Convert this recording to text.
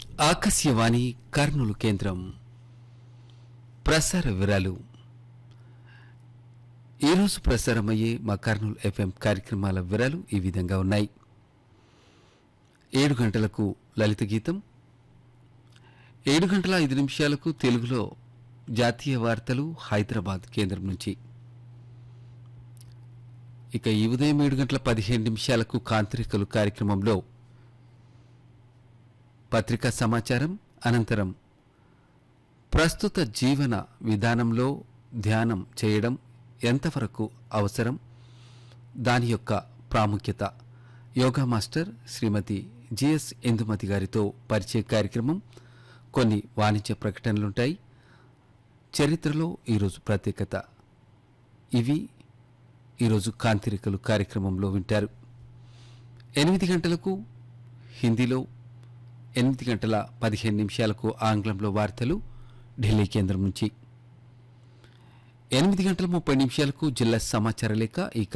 ఆకాశవాణి కర్నూలు కేంద్రం ప్రసార వివరాలు ఈరోజు ప్రసారమయ్యే మా కర్నూలు ఎఫ్ఎం కార్యక్రమాల వివరాలు ఈ విధంగా ఉన్నాయి ఏడు గంటలకు లలిత గీతం ఏడు గంటల ఐదు నిమిషాలకు తెలుగులో జాతీయ వార్తలు హైదరాబాద్ కేంద్రం నుంచి ఇక ఈ ఉదయం ఏడు గంటల పదిహేను నిమిషాలకు కాంత్రికలు కార్యక్రమంలో పత్రికా సమాచారం అనంతరం ప్రస్తుత జీవన విధానంలో ధ్యానం చేయడం ఎంతవరకు అవసరం దాని యొక్క ప్రాముఖ్యత yoga master Srimathi GS Indumathi గారితో పరిచయ కార్యక్రమం కొన్ని వాణిజ్య ప్రకటనలుంటాయి చరిత్రలో ఈరోజు ప్రత్యేకత ఇవి ఈరోజు కాంతిరికలు కార్యక్రమంలో వింటారు ఎనిమిది గంటలకు హిందీలో ఎనిమిది గంటల పదిహేను నిమిషాలకు ఆంగ్లంలో వార్తలు ఢిల్లీ కేంద్రం నుంచి ఎనిమిది గంటల ముప్పై నిమిషాలకు జిల్లా సమాచార లేఖ ఈ